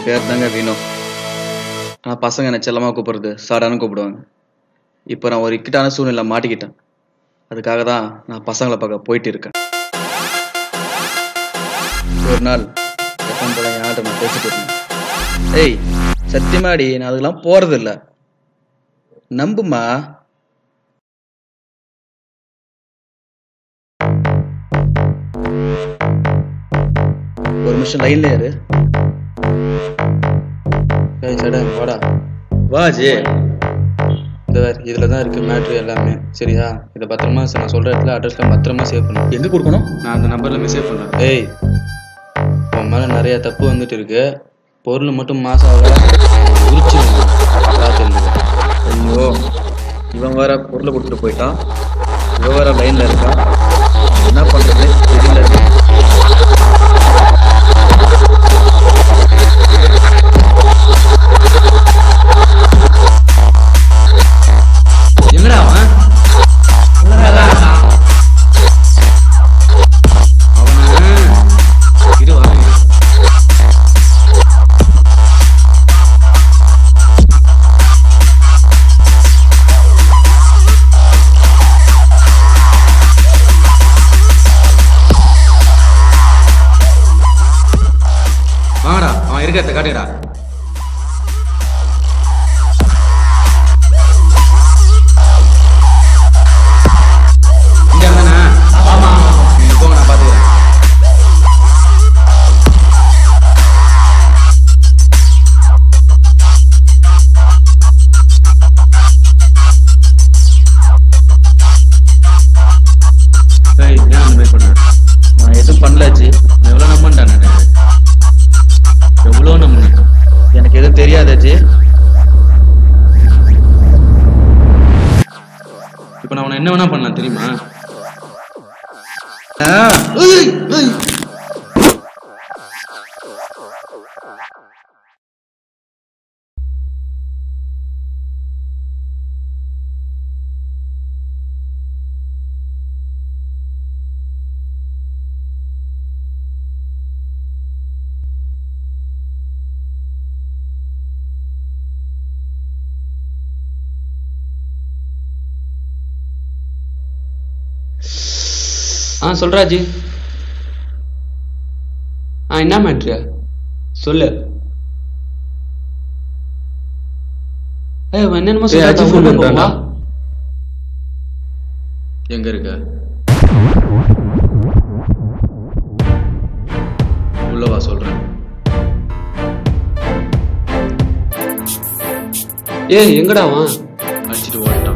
என் பேர் தாங்க வினோ ஆனால் பசங்க என்ன செல்லமாக கூப்பிடுறது சாடான்னு கூப்பிடுவாங்க இப்போ நான் ஒரு இக்கட்டான சூழ்நிலை மாட்டிக்கிட்டேன் அதுக்காக தான் நான் பசங்களை பார்க்க போயிட்டு இருக்கேன் ஒரு நாள் எப்பவும் போல என் ஆட்ட நான் பேசிட்டு இருந்தேன் ஏய் சத்தியமாடி நான் அதுக்கெல்லாம் போறது இல்ல நம்புமா ஒரு நிமிஷம் லைன்ல யாரு ஏய் சடா வாடா வா ஜி இந்த வேறு இதில் தான் இருக்குது மேட்ரு எல்லாமே சரியா இதை பத்திரமா ச- நான் சொல்கிற இடத்துல அட்ரஸ்லாம் பத்திரமா சேவ் பண்ணு எங்க கொடுக்கணும் நான் அந்த நம்பரில் மெசேஜ் பண்ணுறேன் ஏய் உன் மேலே நிறைய தப்பு வந்துட்டு இருக்கு பொருள் மட்டும் மாசம் ஆகல உரிச்சு பார்த்து இருந்துக்க. ஐயோ இவன் வேற பொருளை கொடுத்துட்டு போயிட்டான் இவன் வேற லைன்ல இருக்கா என்ன பண்றது தெரியல எங்கடா அவன் அவனை இரு வரேன் இரு. வாங்கடா அவன் இருக்கிறத காட்டுடா இங்க இருந்தானே ஆமா நீங்க போங்க நான் பாத்துக்கிறேன் ஏய், ஏன் அந்த மாதிரி பண்ண? நான் எதுவும் பண்ணல ஜி நான் எவ்வளவு நம்பன்டா நானு? எவ்வளவு நம்பினேன் எனக்கு எதுவும் தெரியாத ஜி இப்ப நான் உன்னை என்ன வேணா பண்ணலாம் தெரியுமா ஆ, ஆ சொல்றாஜி ஆ என்ன மேட்ரு சொல்லு ஏய் அவன் என்னென்னமோ ஏய், அஜி phone சொல்றான் பண்றான்டா. எங்க இருக்க உள்ள வா சொல்றேன் ஏய் எங்கடா அவன் அடிச்சிட்டு ஓட்டான்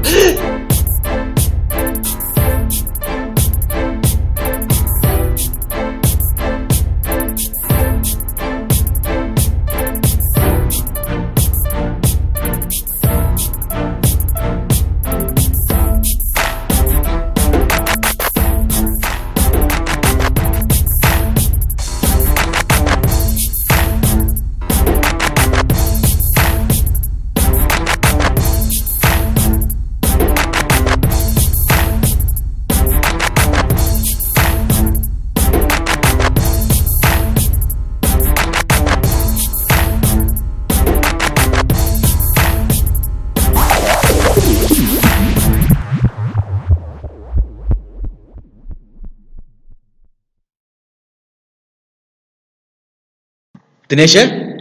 தினேஷ்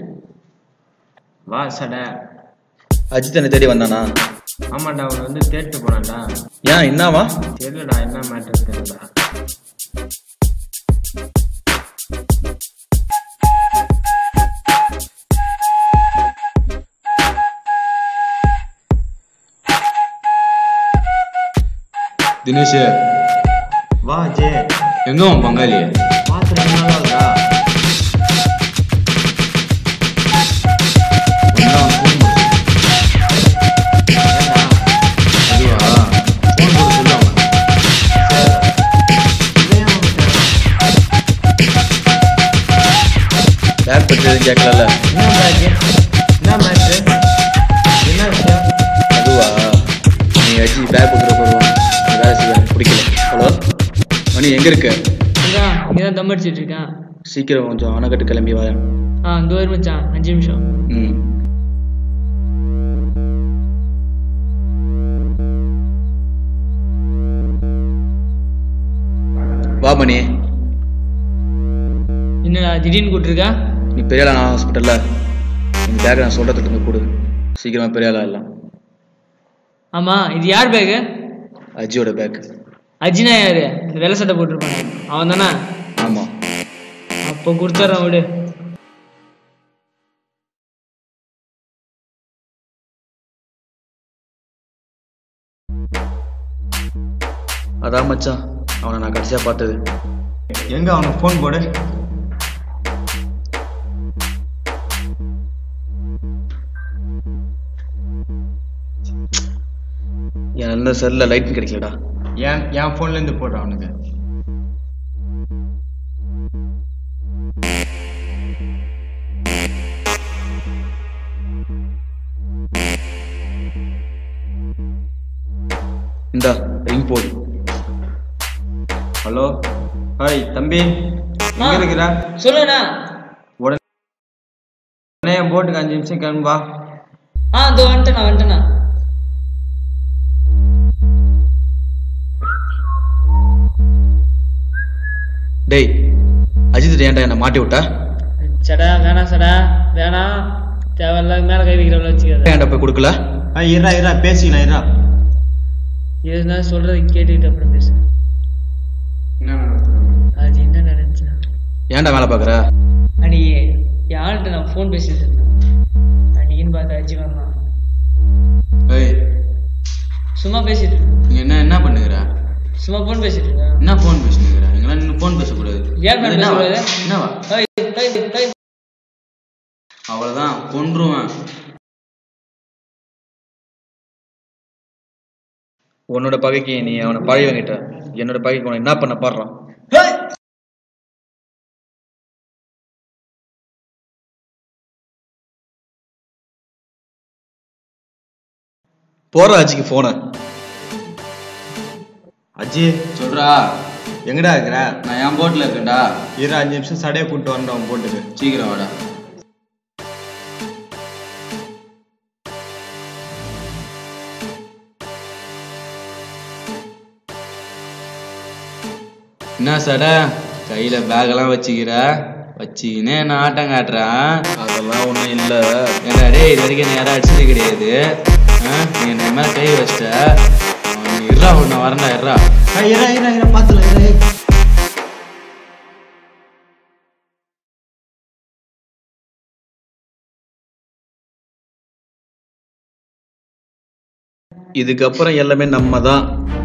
வா சட அஜித் என்னை தேடி வந்தானா ஆமாண்டா அவன் வந்து தேட்டு போனான்டா ஏன் என்னவா தெரியலடா என்ன மேட்டர் தெரியலடா தினேஷ் வா ஜே எங்க உன் பங்காளி பார்த்து ரெண்டு நாள் ஆகுதா வந்தா அவன் phone போடு. ஏண்டா அதுவா phone போட சொல்லு அவனை. இதே அவன்கிட்ட. பேக் பற்றி எதுவும் கேட்கல என்ன பேக்கு என்ன மேட்ரு என்ன விஷயம் அதுவா நீ அஜி பேக் கொடுக்குற போதும் வேலை செய்ய எனக்கு பிடிக்கல ஹலோ மணி எங்க இருக்க இதான் இங்கதான் தம் அடிச்சிட்டு இருக்கேன் சீக்கிரம் கொஞ்சம் அணைக்கட்டு கிளம்பி வரேன் ஆ இந்த ஒரு மச்சான் அஞ்சு நிமிஷம் ம் வா மணி என்னடா திடீர்னு கூப்பிட்டுருக்கா நீ பெரிய ஆளா ஹாஸ்பிட்டல்ல இந்த பேக்கை நான் சொல்றதுக்கு இருந்து கொடு சீக்கிரமா பெரிய ஆளா எல்லாம் ஆமா இது யார் பேக்கு அஜியோட பேக் அஜினா யாரு இந்த வெள்ளை சட்டை போட்டிருப்பாங்க அவன் தானே ஆமா அப்போ கொடுத்துட்றான் விடு அதான் மச்சான் அவனை நான் கடைசியா பார்த்தது எங்க அவனுக்கு ஃபோன் போடு என் நல்ல செல்ல லைட் கிடைக்கலடா என் என் ஃபோன்ல இருந்து போடுறான் அவனுக்கு இந்தா ரிங் போடு ஹலோ ஹாய் தம்பி எங்க ஆ. இருக்கிற சொல்லுண்ணா உடனே என் போட்டுக்கு அஞ்சு நிமிஷம் கிளம்பா ஆ இதோ வந்துட்டேண்ணா வந்துட்டேண்ணா டேய் அஜித் ஏன்டா என்னை மாட்டி விட்டா சடா வேணாம் சடா வேணாம் தேவையில்ல மேலே கை வைக்கிறவள வச்சுக்காத ஏன்டா போய் கொடுக்கல ஆ இருடா இருடா பேசிக்கலாம் இருடா எதுனா சொல்றது கேட்டுக்கிட்டு அப்புறம் பேசு அது என்ன நடந்துச்சுன்னா ஏன்டா வேலை பார்க்குற அன்னைக்கு யார்கிட்ட நான் ஃபோன் பேசிட்டு இருந்தேன் அன்னைக்குன்னு பார்த்து அஜி வந்தான் ஏய் சும்மா பேசிட்டு இருந்தேன் நீ என்ன என்ன பண்ணுகிற சும்மா ஃபோன் பேசிட்டு இருக்கேன் என்ன ஃபோன் பேசுனுங்கிற இங்கெல்லாம் நின்று ஃபோன் பேசக்கூடாது ஏன் phone என்னவா? பேசக்கூடாது? என்னவா ஏய், ஏய், ஏய். அவ்வளவுதான் கொன்றுவேன் உன்னோட பகைக்கு நீ அவனை பழி வாங்கிட்ட என்னோட பகைக்கு அவனை என்ன பண்ண பாடுறான் போற அஜிக்கு போன அஜி சொல்றா எங்கடா இருக்கிற நான் என் போட்ல இருக்கேன்டா இரு அஞ்சு நிமிஷம் சடையை கூப்பிட்டு வரணும் அவன் போட்டுக்கு சீக்கிரம் வாடா என்ன சடை கையில பேக்கெல்லாம் வச்சுக்கிற வச்சுக்கினே என்ன ஆட்டம் காட்டுறான் அதெல்லாம் ஒண்ணும் இல்ல ஏன்னா டேய் இது வரைக்கும் என்ன யாரும் அடிச்சது கிடையாது ஆ? நீ என்ன மேல கை வச்சிட்ட அவன் இருறா உன்னை வரண்டா இருறா ஆ, இரா இரா இரா பாத்துல இரா இதுக்கப்புறம் எல்லாமே நம்ம தான்